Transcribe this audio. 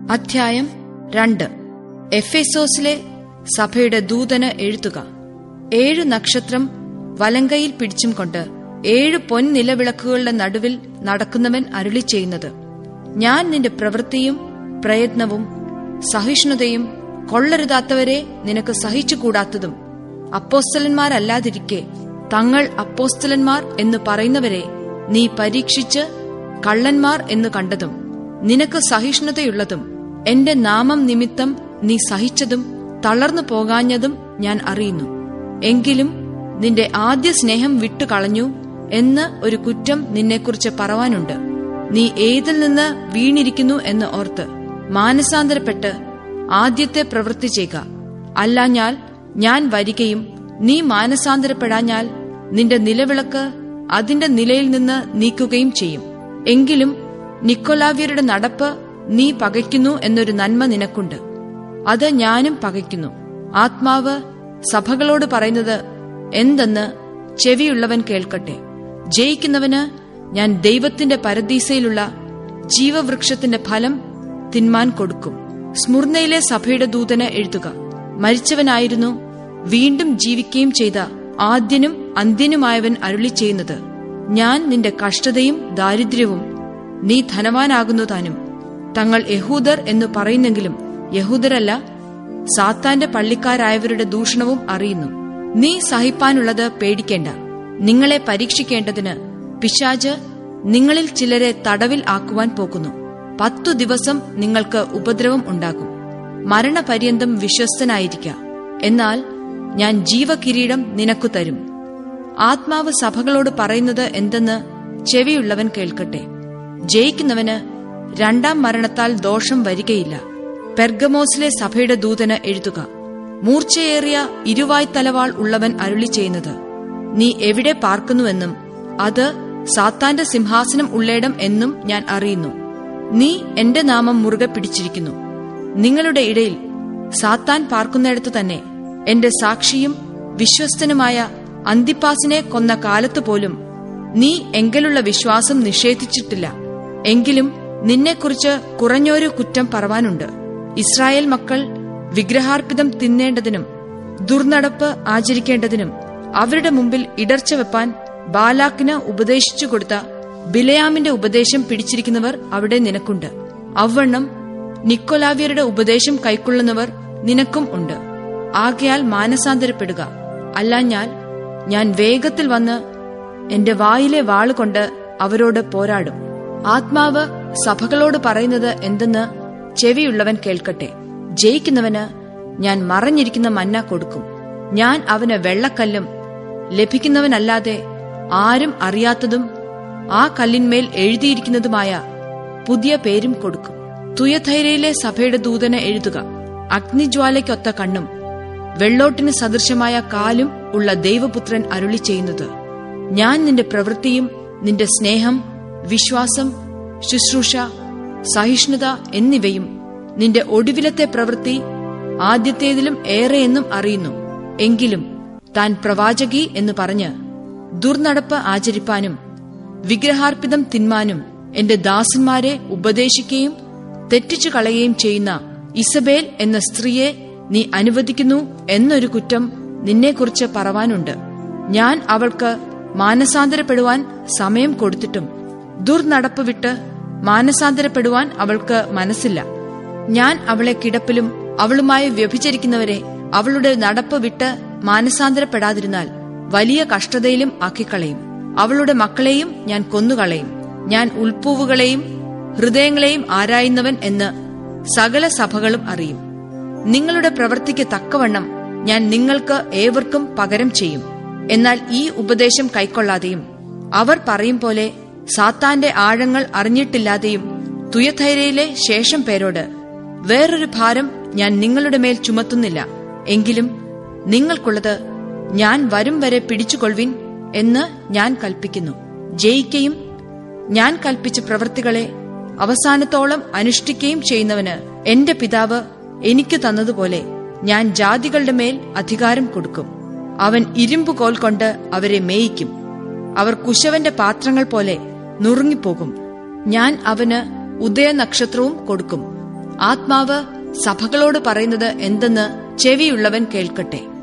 അധ്യായം രണ്ട് എഫേസോസിലെ സഭയുടെ ദൂതന് എഴുതുക ഏഴു നക്ഷത്രം വലങ്കയിൽ പിടിച്ചും കൊണ്ട് ഏഴ് പൊൻ നിലവിളക്കുകളുടെ നടുവിൽ നടക്കുന്നവൻ അരുളി ചെയ്യുന്നത് ഞാൻ നിന്റെ പ്രവൃത്തിയും പ്രയത്നവും സഹിഷ്ണുതയും കൊള്ളരുതാത്തവരെ നിനക്ക് സഹിച്ചുകൂടാത്തതും അപ്പോസ്തലന്മാരല്ലാതിരിക്കെ തങ്ങൾ അപ്പോസ്തലന്മാർ എന്ന് പറയുന്നവരെ നീ പരീക്ഷിച്ച് കള്ളന്മാർ എന്ന് കണ്ടതും നിനക്ക് സഹിഷ്ണുതയുള്ളതും എന്റെ നാമം നിമിത്തം നീ സഹിച്ചതും തളർന്നു പോകാഞ്ഞതും ഞാൻ അറിയുന്നു എങ്കിലും നിന്റെ ആദ്യ സ്നേഹം വിട്ടുകളഞ്ഞു എന്ന് ഒരു കുറ്റം നിന്നെക്കുറിച്ച് പറവാനുണ്ട് നീ ഏതിൽ നിന്ന് വീണിരിക്കുന്നു എന്ന് ഓർത്ത് മാനസാന്തരപ്പെട്ട് ആദ്യത്തെ പ്രവൃത്തി ചെയ്യുക അല്ലാഞ്ഞാൽ ഞാൻ വരികയും നീ മാനസാന്തരപ്പെടാഞ്ഞാൽ നിന്റെ നിലവിളക്ക് അതിന്റെ നിലയിൽ നിന്ന് നീക്കുകയും ചെയ്യും എങ്കിലും നിക്കോലാവ്യരുടെ നടപ്പ് നീ പകയ്ക്കുന്നു എന്നൊരു നന്മ നിനക്കുണ്ട് അത് ഞാനും പകയ്ക്കുന്നു ആത്മാവ് സഭകളോട് പറയുന്നത് എന്തെന്ന് ചെവിയുള്ളവൻ കേൾക്കട്ടെ ജയിക്കുന്നവന് ഞാൻ ദൈവത്തിന്റെ പരദീസയിലുള്ള ജീവവൃക്ഷത്തിന്റെ ഫലം തിന്മാൻ കൊടുക്കും സ്മുർണയിലെ സഭയുടെ ദൂതന് എഴുതുക മരിച്ചവനായിരുന്നു വീണ്ടും ജീവിക്കുകയും ചെയ്ത ആദ്യനും അന്ത്യനുമായവൻ അരുളി ചെയ്യുന്നത് ഞാൻ നിന്റെ കഷ്ടതയും ദാരിദ്ര്യവും നീ ധനവാനാകുന്നു താനും തങ്ങൾ യഹൂദർ എന്ന് പറയുന്നെങ്കിലും യഹൂദരല്ല സാത്താന്റെ പള്ളിക്കാരായവരുടെ ദൂഷണവും അറിയുന്നു നീ സഹിപ്പാനുള്ളത് പേടിക്കേണ്ട നിങ്ങളെ പരീക്ഷിക്കേണ്ടതിന് പിശാജ് നിങ്ങളിൽ ചിലരെ തടവിൽ ആക്കുവാൻ പോകുന്നു പത്തു ദിവസം നിങ്ങൾക്ക് ഉപദ്രവം ഉണ്ടാകും മരണപര്യന്തം വിശ്വസ്തനായിരിക്ക എന്നാൽ ഞാൻ ജീവകിരീടം നിനക്കു തരും ആത്മാവ് സഭകളോട് പറയുന്നത് എന്തെന്ന് ചെവിയുള്ളവൻ കേൾക്കട്ടെ ജയിക്കുന്നവന് രണ്ടാം മരണത്താൽ ദോഷം വരികയില്ല പെർഗമോസിലെ സഭയുടെ ദൂതന് എഴുതുക മൂർച്ചയേറിയ ഇരുവായ്ത്തലവാൾ ഉള്ളവൻ അരുളി ചെയ്യുന്നത് നീ എവിടെ പാർക്കുന്നുവെന്നും അത് സാത്താന്റെ സിംഹാസനം ഉള്ളേടം എന്നും ഞാൻ അറിയുന്നു നീ എന്റെ നാമം മുറുകെ പിടിച്ചിരിക്കുന്നു നിങ്ങളുടെ ഇടയിൽ സാത്താൻ പാർക്കുന്നിടത്തു തന്നെ എന്റെ സാക്ഷിയും വിശ്വസ്തനുമായ അന്തിപ്പാസിനെ കൊന്ന കാലത്തു പോലും നീ എങ്കിലുള്ള വിശ്വാസം നിഷേധിച്ചിട്ടില്ല എങ്കിലും നിന്നെക്കുറിച്ച് കുറഞ്ഞൊരു കുറ്റം പറവാനുണ്ട് ഇസ്രായേൽ മക്കൾ വിഗ്രഹാർപ്പിതം തിന്നേണ്ടതിനും ദുർനടപ്പ് ആചരിക്കേണ്ടതിനും അവരുടെ മുമ്പിൽ ഇടർച്ച വെപ്പാൻ ബാലാക്കിന് ഉപദേശിച്ചു കൊടുത്ത ബിലയാമിന്റെ ഉപദേശം പിടിച്ചിരിക്കുന്നവർ അവിടെ നിനക്കുണ്ട് അവണ്ണം നിക്കോലാവ്യരുടെ ഉപദേശം കൈക്കൊള്ളുന്നവർ നിനക്കും ഉണ്ട് ആകയാൽ മാനസാന്തരപ്പെടുക അല്ലാഞ്ഞാൽ ഞാൻ വേഗത്തിൽ വന്ന് എന്റെ വായിലെ വാളുകൊണ്ട് അവരോട് പോരാടും ആത്മാവ് സഭകളോട് പറയുന്നത് എന്തെന്ന് ചെവിയുള്ളവൻ കേൾക്കട്ടെ ജയിക്കുന്നവന് ഞാൻ മറഞ്ഞിരിക്കുന്ന മന്ന കൊടുക്കും ഞാൻ അവന് വെള്ളക്കല്ലും ലഭിക്കുന്നവനല്ലാതെ ആരും അറിയാത്തതും ആ കല്ലിന്മേൽ എഴുതിയിരിക്കുന്നതുമായ പുതിയ പേരും കൊടുക്കും തുയധൈരയിലെ സഭയുടെ ദൂതന് എഴുതുക അഗ്നിജ്വാലയ്ക്കൊത്ത കണ്ണും വെള്ളോട്ടിന് സദൃശമായ കാലും ഉള്ള ദൈവപുത്രൻ അരുളി ചെയ്യുന്നത് ഞാൻ നിന്റെ പ്രവൃത്തിയും നിന്റെ സ്നേഹം വിശ്വാസം ശുശ്രൂഷ സഹിഷ്ണുത എന്നിവയും നിന്റെ ഒടുവിലത്തെ പ്രവൃത്തി ആദ്യത്തേതിലും ഏറെയെന്നും അറിയുന്നു എങ്കിലും താൻ പ്രവാചകി എന്ന് പറഞ്ഞ് ദുർനടപ്പ് ആചരിപ്പാനും വിഗ്രഹാർപ്പിതം തിന്മാനും എന്റെ ദാസന്മാരെ ഉപദേശിക്കുകയും തെറ്റിച്ചു കളയുകയും ചെയ്യുന്ന ഇസബേൽ എന്ന സ്ത്രീയെ നീ അനുവദിക്കുന്നു എന്നൊരു കുറ്റം നിന്നെക്കുറിച്ച് പറവാനുണ്ട് ഞാൻ അവൾക്ക് മാനസാന്തരപ്പെടുവാൻ സമയം കൊടുത്തിട്ടും ദുർനടപ്പ് വിട്ട് മാനസാന്തരപ്പെടുവാൻ അവൾക്ക് മനസ്സില്ല ഞാൻ അവളെ കിടപ്പിലും അവളുമായി വ്യഭിചരിക്കുന്നവരെ അവളുടെ നടപ്പ് വിട്ട് മാനസാന്തരപ്പെടാതിരുന്നാൽ വലിയ കഷ്ടതയിലും ആക്കിക്കളയും അവളുടെ മക്കളെയും ഞാൻ കൊന്നുകളയും ഞാൻ ഉൾപ്പൂവുകളെയും ഹൃദയങ്ങളെയും ആരായുന്നവൻ എന്ന് സകല സഭകളും അറിയും നിങ്ങളുടെ പ്രവൃത്തിക്ക് തക്കവണ്ണം ഞാൻ നിങ്ങൾക്ക് ഏവർക്കും പകരം ചെയ്യും എന്നാൽ ഈ ഉപദേശം കൈക്കൊള്ളാതെയും അവർ പറയും പോലെ സാത്താന്റെ ആഴങ്ങൾ അറിഞ്ഞിട്ടില്ലാതെയും തുയധൈരയിലെ ശേഷം പേരോട് വേറൊരു ഭാരം ഞാൻ നിങ്ങളുടെ മേൽ ചുമത്തുന്നില്ല എങ്കിലും നിങ്ങൾക്കുള്ളത് ഞാൻ വരും വരെ പിടിച്ചുകൊള്ളുവിൻ എന്ന് ഞാൻ കൽപ്പിക്കുന്നു ജയിക്കുകയും ഞാൻ കൽപ്പിച്ച പ്രവൃത്തികളെ അവസാനത്തോളം അനുഷ്ഠിക്കുകയും ചെയ്യുന്നവന് എന്റെ പിതാവ് എനിക്ക് തന്നതുപോലെ ഞാൻ ജാതികളുടെ മേൽ അധികാരം കൊടുക്കും അവൻ ഇരുമ്പുകോൽ കൊണ്ട് അവരെ മേയിക്കും അവർ കുശവന്റെ പാത്രങ്ങൾ പോലെ നുറുങ്ങിപ്പോകും ഞാൻ അവന് ഉദയനക്ഷത്രവും കൊടുക്കും ആത്മാവ് സഭകളോട് പറയുന്നത് എന്തെന്ന് ചെവിയുള്ളവൻ കേൾക്കട്ടെ